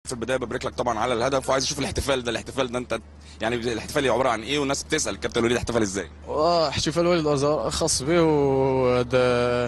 في البدايه ببارك لك طبعا على الهدف وعايز اشوف الاحتفال ده الاحتفال ده انت يعني الاحتفال عباره عن ايه والناس بتسال كابتن وليد احتفل ازاي واحتفال وليد الازهر خاص به وهذا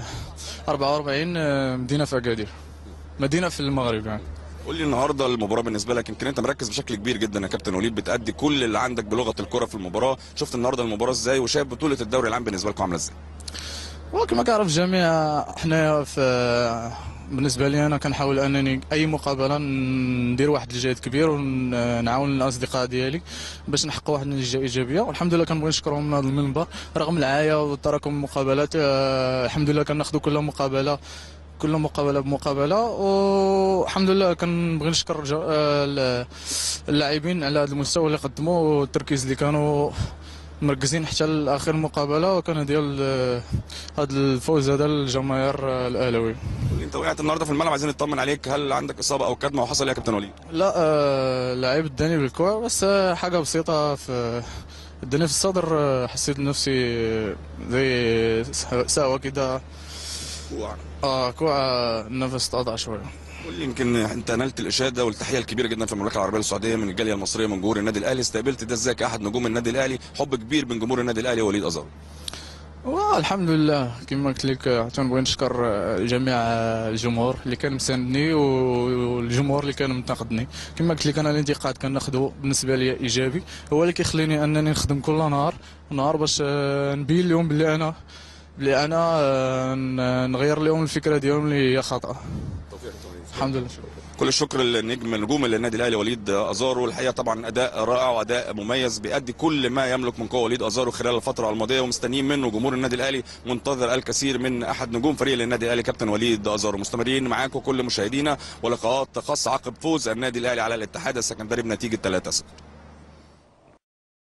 44 مدينه في اكادير مدينه في المغرب يعني قول لي النهارده المباراه بالنسبه لك يمكن انت مركز بشكل كبير جدا يا كابتن وليد بتأدي كل اللي عندك بلغه الكره في المباراه شفت النهارده المباراه ازاي وشايف بطوله الدوري العام بالنسبه لكم عامله ازاي وكما كيعرف الجميع احنا في بالنسبه لي انا كنحاول انني اي مقابله ندير واحد الجهد كبير ونعاون الاصدقاء ديالي باش نحقق واحد النتيجه ايجابيه والحمد لله كنبغي نشكرهم من هذا المنبر رغم العايه وتراكم المقابلات آه، الحمد لله كناخذوا كل مقابله كل مقابله بمقابله والحمد لله كنبغي نشكر الج- آه، اللاعبين على هذا المستوى اللي قدموا والتركيز اللي كانوا مركزين حتى لاخر مقابله وكان ديال آه، هذا الفوز هذا الجماهير آه، الاهلاوي قول لي انت وقعت النهارده في الملعب عايزين نطمن عليك هل عندك اصابه او كدمه وحصل ايه يا كابتن وليد لا آه، لعيب اداني بالكوع بس آه، حاجه بسيطه في اداني في الصدر آه، حسيت نفسي زي ساوى كده اه كوع آه، النفس تقطع شويه قول لي يمكن انت نلت الاشاده والتحيه الكبيره جدا في المملكه العربيه السعوديه من الجاليه المصريه من جمهور النادي الاهلي استقبلت ده ازاي كاحد نجوم النادي الاهلي حب كبير من جمهور النادي الاهلي وليد ازار والحمد لله كما قلت لك آه، تنبغي نشكر آه، جميع آه، الجمهور اللي كان مساندني والجمهور اللي كان منتقدني كما قلت لك انا الانتقاد كناخذه بالنسبه لي ايجابي هو اللي كيخليني انني نخدم كل نهار نهار باش آه، نبين لهم بلي انا بلي انا آه، ن- نغير لهم الفكره ديالهم اللي هي خطا الحمد لله كل الشكر للنجم نجوم النادي الاهلي وليد ازارو الحقيقه طبعا اداء رائع واداء مميز بيأدي كل ما يملك من قوه وليد ازارو خلال الفتره الماضيه ومستنيين منه جمهور النادي الاهلي منتظر الكثير من احد نجوم فريق النادي الاهلي كابتن وليد ازارو مستمرين معاكم كل مشاهدينا ولقاءات خاصه عقب فوز النادي الاهلي على الاتحاد السكندري بنتيجه 3-0